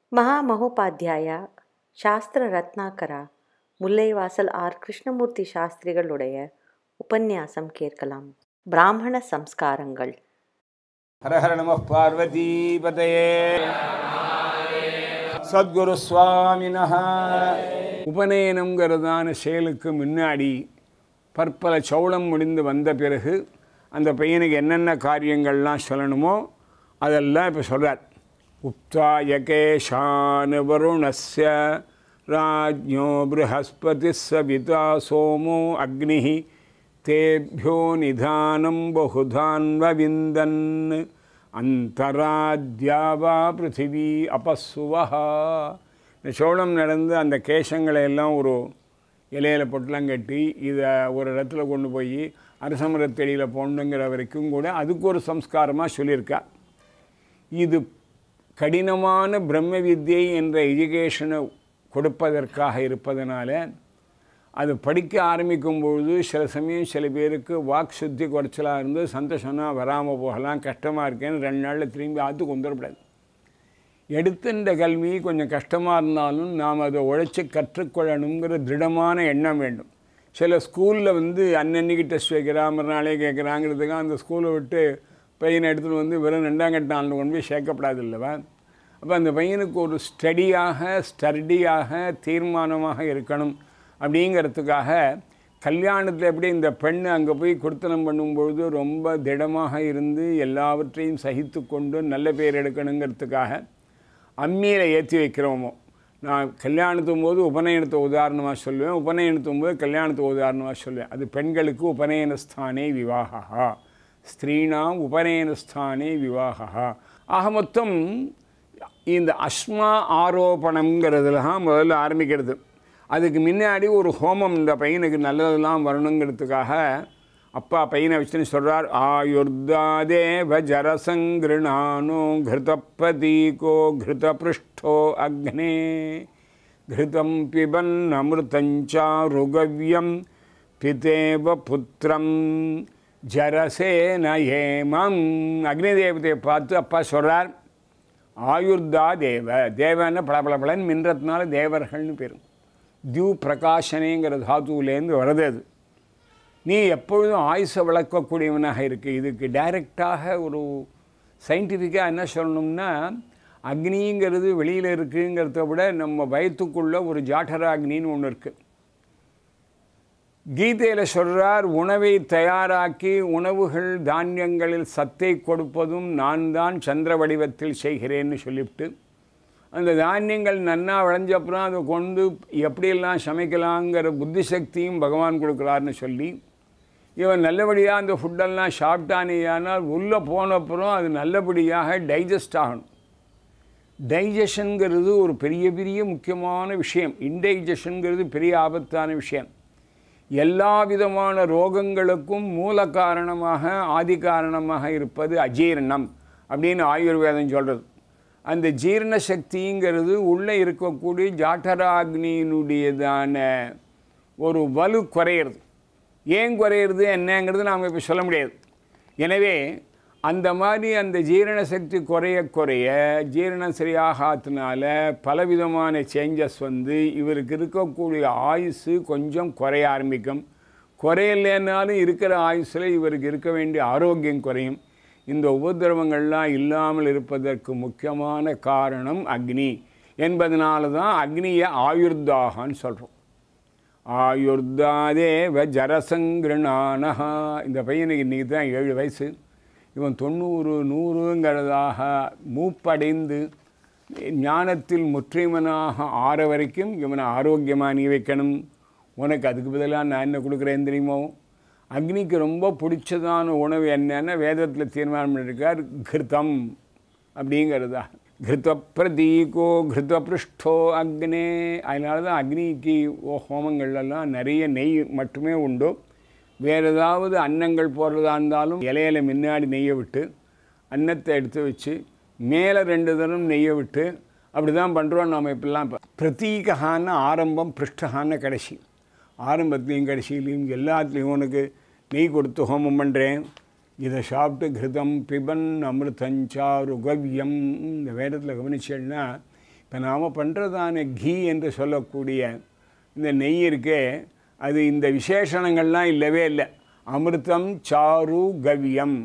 மகாமகோபாத்தியாய சாஸ்திர ரத்னாகரா முல்லைவாசல் ஆர் கிருஷ்ணமூர்த்தி சாஸ்திரிகளுடைய உபன்யாசம் கேட்கலாம் பிராமண சம்ஸ்காரங்கள் ஹர ஹர நம பார்வதீபதையே சத்குரு சுவாமினஹ உபநயனங்கிறதான செயலுக்கு முன்னாடி பற்பல சௌளம் முடிந்து வந்த பிறகு அந்த பையனுக்கு என்னென்ன காரியங்கள்லாம் சொல்லணுமோ அதெல்லாம் இப்போ சொல்கிறார் உப்தாய கேஷான் வருணஸ்ய ராஜ்ஞோ बृहस्पति सविता सोमो अग्निः तेभ्यो निधानं बहुधान्वविन्दन् அந்தராத்யா வா பிருத்திவி அபசுவஹா இந்த சோளம் நடந்து அந்த கேசங்களை எல்லாம் ஒரு இலையில பொட்டலாம் கட்டி இதை ஒரு இடத்துல கொண்டு போய் அரசமரத்தடியில் போடணுங்கிற வரைக்கும் கூட அதுக்கு ஒரு சம்ஸ்காரமாக சொல்லியிருக்கா இது கடினமான பிரம்ம வித்யை என்ற எஜுகேஷனை கொடுப்பதற்காக இருப்பதனால அது படிக்க ஆரம்பிக்கும் பொழுது சில சமயம் சில பேருக்கு வாக் சுத்தி குறைச்சலாக இருந்து சந்தோஷம்னா வராமல் போகலாம் கஷ்டமாக இருக்கேன்னு ரெண்டு நாளில் திரும்பி ஆற்றுக்கு வந்துடக்கூடாது எடுத்துட்ட கல்வி கொஞ்சம் கஷ்டமாக இருந்தாலும் நாம் அதை உழைச்சி கற்றுக்கொள்ளணுங்கிற திருடமான எண்ணம் வேண்டும் சில ஸ்கூலில் வந்து அன்னன்னைக்கு டெஸ்ட் வைக்கிறா மறுநாளே கேட்குறாங்கிறதுக்காக அந்த ஸ்கூலை விட்டு பையனை எடுத்துகிட்டு வந்து வெறும் ரெண்டாம் கட்டாண்டில் கொண்டு போய் சேர்க்கப்படாது இல்லைவா அப்போ அந்த பையனுக்கு ஒரு ஸ்டடியாக ஸ்டடியாக தீர்மானமாக இருக்கணும் அப்படிங்கிறதுக்காக கல்யாணத்தில் எப்படி இந்த பெண் அங்கே போய் கொடுத்தனம் பண்ணும்பொழுது ரொம்ப திடமாக இருந்து எல்லாவற்றையும் சகித்து கொண்டு நல்ல பேர் எடுக்கணுங்கிறதுக்காக அம்மியில் ஏற்றி வைக்கிறோமோ நான் கல்யாணத்தும் போது உபநயனத்தை உதாரணமாக சொல்லுவேன் உபநயனத்தும் போது கல்யாணத்தை உதாரணமாக சொல்லுவேன் அது பெண்களுக்கு உபநயனஸ்தானே விவாகா ஸ்திரீனாம் உபநயனஸ்தானே விவாகா ஆக மொத்தம் இந்த அஸ்மா ஆரோபணங்கிறதுல தான் முதல்ல ஆரம்பிக்கிறது அதுக்கு முன்னாடி ஒரு ஹோமம் இந்த பையனுக்கு நல்லதெல்லாம் வரணுங்கிறதுக்காக அப்பா பையனை வச்சுன்னு சொல்கிறார் ஆயுர்தாதேவ ஜரசங்கிருணானோ கிருதப்பதீகோ கிருதபிருஷ்டோ அக்னே கிருதம் பிபன் அமிர்தஞ்சா ருகவ்யம் பிதேவ புத்திரம் ஜரசே நயேமம் அக்னி தேவதையை பார்த்து அப்பா சொல்கிறார் ஆயுர்தா தேவ தேவன்னு பளபளபளன் மின்றதுனால தேவர்கள்னு பேரும் தியூ பிரகாஷனேங்கிற தாத்துவிலேருந்து வருது அது நீ எப்பொழுதும் ஆயுசை விளக்கக்கூடியவனாக இருக்கு இதுக்கு டைரெக்டாக ஒரு சயின்டிஃபிக்காக என்ன சொல்லணும்னா அக்னிங்கிறது வெளியில் இருக்குங்கிறத விட நம்ம வயத்துக்குள்ள ஒரு ஜாட்டரா அக்னின்னு ஒன்று இருக்குது கீதையில் சொல்கிறார் உணவை தயாராக்கி உணவுகள் தானியங்களில் சத்தை கொடுப்பதும் நான் தான் சந்திர வடிவத்தில் செய்கிறேன்னு சொல்லிவிட்டு அந்த தானியங்கள் நன்னா விளைஞ்சப்புறம் அதை கொண்டு எப்படியெல்லாம் சமைக்கலாங்கிற புத்தி சக்தியும் பகவான் கொடுக்குறாருன்னு சொல்லி இவன் நல்லபடியாக அந்த ஃபுட்டெல்லாம் சாப்பிட்டானேயானால் உள்ளே போனப்புறம் அது நல்லபடியாக டைஜஸ்ட் ஆகணும் டைஜஷனுங்கிறது ஒரு பெரிய பெரிய முக்கியமான விஷயம் இன்டைஜஷனுங்கிறது பெரிய ஆபத்தான விஷயம் எல்லா விதமான ரோகங்களுக்கும் மூல காரணமாக ஆதி காரணமாக இருப்பது அஜீரணம் அப்படின்னு ஆயுர்வேதம் சொல்கிறது அந்த ஜீரண சக்திங்கிறது உள்ளே இருக்கக்கூடிய ஜாட்டராக்னியினுடையதான ஒரு வலு குறையிறது ஏன் குறையிறது என்னங்கிறது நாம் இப்போ சொல்ல முடியாது எனவே அந்த மாதிரி அந்த ஜீரண சக்தி குறைய குறைய ஜீரணம் சரியாகாதனால பலவிதமான சேஞ்சஸ் வந்து இவருக்கு இருக்கக்கூடிய ஆயுசு கொஞ்சம் குறைய ஆரம்பிக்கும் குறையலைன்னாலும் இருக்கிற ஆயுசில் இவருக்கு இருக்க வேண்டிய ஆரோக்கியம் குறையும் இந்த உபதிரவங்கள்லாம் இல்லாமல் இருப்பதற்கு முக்கியமான காரணம் அக்னி என்பதனால தான் அக்னியை ஆயுர்தாகான்னு சொல்கிறோம் ஆயுர்தாதேவ ஜரசங்கிருணானஹா இந்த பையனுக்கு இன்றைக்கி தான் ஏழு வயசு இவன் தொண்ணூறு நூறுங்கிறதாக மூப்படைந்து ஞானத்தில் முற்றிமனாக ஆற வரைக்கும் இவனை ஆரோக்கியமாக நீ வைக்கணும் உனக்கு அதுக்கு பதிலாக நான் என்ன கொடுக்குறேன் தெரியுமோ அக்னிக்கு ரொம்ப பிடிச்சதான உணவு என்னன்னா வேதத்தில் தீர்மானம் பண்ணியிருக்கார் கிருத்தம் அப்படிங்கிறதா கிருத்த பிரதீகோ கிருத்த பிருஷ்டோ அக்னே அதனால தான் அக்னிக்கு ஹோமங்கள்லாம் நிறைய நெய் மட்டுமே உண்டு வேறு ஏதாவது அன்னங்கள் போடுறதா இருந்தாலும் இலையில முன்னாடி நெய்யை விட்டு அன்னத்தை எடுத்து வச்சு மேலே ரெண்டு தரம் நெய்யை விட்டு அப்படி தான் பண்ணுறோம் நாம் இப்படிலாம் இப்போ பிரதீகான ஆரம்பம் பிருஷ்டகான கடைசி ஆரம்பத்துலேயும் கடைசியிலையும் எல்லாத்துலேயும் உனக்கு நெய் கொடுத்து ஹோமம் பண்ணுறேன் இதை சாப்பிட்டு கிருதம் பிபன் அமிர்தஞ்சா ருகவ்யம் இந்த வேதத்தில் கவனிச்சேன்னா இப்போ நாம் பண்ணுறதான கீ என்று சொல்லக்கூடிய இந்த நெய் இருக்கே அது இந்த விசேஷணங்கள்லாம் இல்லவே இல்லை அமிர்தம் சாரு கவ்யம்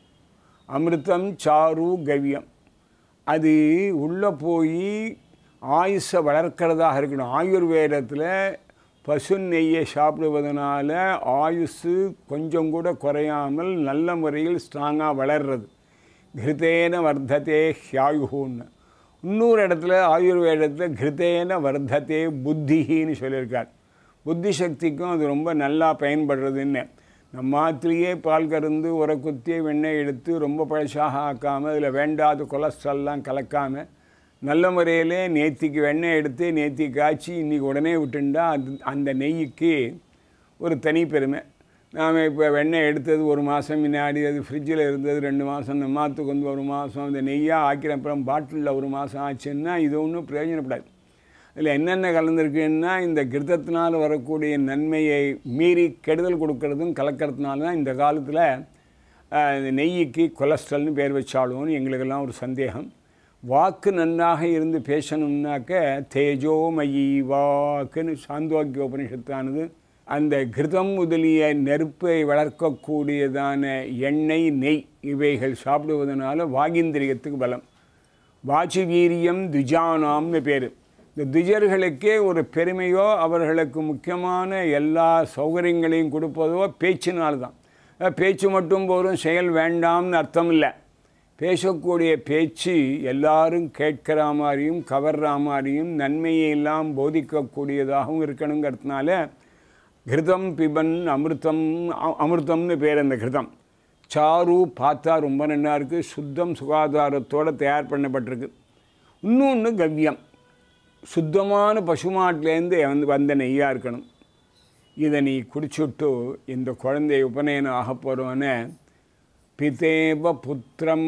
அமிர்தம் சாரு கவ்யம் அது உள்ளே போய் ஆயுஷை வளர்க்கிறதாக இருக்கணும் ஆயுர்வேதத்தில் பசு நெய்யை சாப்பிடுவதனால ஆயுசு கொஞ்சம் கூட குறையாமல் நல்ல முறையில் ஸ்ட்ராங்காக வளர்றது கிருத்தேன வர்த்ததே ஹியாயுன்னு இன்னொரு இடத்துல ஆயுர்வேதத்தில் கிருத்தேன வர்த்ததே புத்தின்னு சொல்லியிருக்கார் புத்தி சக்திக்கும் அது ரொம்ப நல்லா பயன்படுறதுன்னு நம்ம மாத்திரையே பால் கறந்து உரை குத்தி வெண்ணெய் எடுத்து ரொம்ப பழசாக ஆக்காமல் அதில் வேண்டாத கொலஸ்ட்ரால்லாம் கலக்காமல் நல்ல முறையிலே நேத்திக்கு வெண்ணெய் எடுத்து நேத்தி காய்ச்சி இன்றைக்கி உடனே விட்டுண்டா அது அந்த நெய்யுக்கு ஒரு தனி பெருமை நாம் இப்போ வெண்ணெய் எடுத்தது ஒரு மாதம் முன்னாடி அது ஃப்ரிட்ஜில் இருந்தது ரெண்டு மாதம் நம்ம மாற்றுக்கு வந்து ஒரு மாதம் அந்த நெய்யாக ஆக்கின அப்புறம் பாட்டிலில் ஒரு மாதம் ஆச்சுன்னா இது ஒன்றும் பிரயோஜனப்படாது இதில் என்னென்ன கலந்துருக்குன்னா இந்த கிருத்தத்தினால் வரக்கூடிய நன்மையை மீறி கெடுதல் கொடுக்கறதும் கலக்கிறதுனால தான் இந்த காலத்தில் இந்த நெய்யுக்கு கொலஸ்ட்ரால்னு பேர் வச்சாலும்னு எங்களுக்கெல்லாம் ஒரு சந்தேகம் வாக்கு நன்றாக இருந்து பேசணும்னாக்க தேஜோமயி வாக்குன்னு சாந்தோக்கிய உபனிஷத்தானது அந்த கிருதம் முதலிய நெருப்பை வளர்க்கக்கூடியதான எண்ணெய் நெய் இவைகள் சாப்பிடுவதனால வாகிந்திரியத்துக்கு பலம் வாசி வீரியம் துஜானாம்னு பேர் இந்த துஜர்களுக்கே ஒரு பெருமையோ அவர்களுக்கு முக்கியமான எல்லா சௌகரியங்களையும் கொடுப்பதோ பேச்சினால்தான் பேச்சு மட்டும் போதும் செயல் வேண்டாம்னு அர்த்தம் இல்லை பேசக்கூடிய பேச்சு எல்லாரும் கேட்கிற மாதிரியும் கவர்ற மாதிரியும் நன்மையை எல்லாம் போதிக்கக்கூடியதாகவும் இருக்கணுங்கிறதுனால கிருதம் பிபன் அமிர்தம் அமிர்தம்னு பேர் அந்த கிருதம் சாரு பார்த்தா ரொம்ப நல்லா இருக்குது சுத்தம் சுகாதாரத்தோடு தயார் பண்ணப்பட்டிருக்கு இன்னொன்று கவ்யம் சுத்தமான பசுமாட்டிலேருந்து வந்து வந்த நெய்யாக இருக்கணும் இதை நீ குடிச்சுட்டு இந்த குழந்தை உபநயனம் ஆக போகிறவன பிதேவ புத்திரம்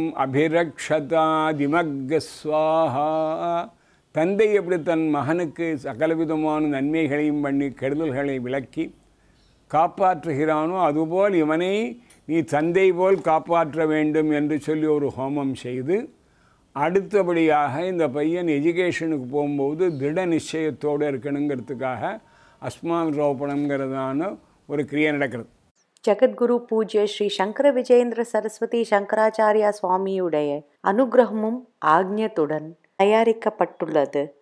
அபிரக்ஷதாதிமக்ஸ்வாஹா தந்தை எப்படி தன் மகனுக்கு சகலவிதமான நன்மைகளையும் பண்ணி கெடுதல்களை விளக்கி காப்பாற்றுகிறானோ அதுபோல் இவனை நீ தந்தை போல் காப்பாற்ற வேண்டும் என்று சொல்லி ஒரு ஹோமம் செய்து அடுத்தபடியாக இந்த பையன் எஜுகேஷனுக்கு போகும்போது திட நிச்சயத்தோடு இருக்கணுங்கிறதுக்காக அஸ்மான் ரோபணங்கிறதான ஒரு கிரியை நடக்கிறது ஜெகத்குரு பூஜ்ய ஸ்ரீ சங்கர விஜயேந்திர சரஸ்வதி சங்கராச்சாரியா சுவாமியுடைய அனுகிரகமும் ஆக்ஞத்துடன் தயாரிக்கப்பட்டுள்ளது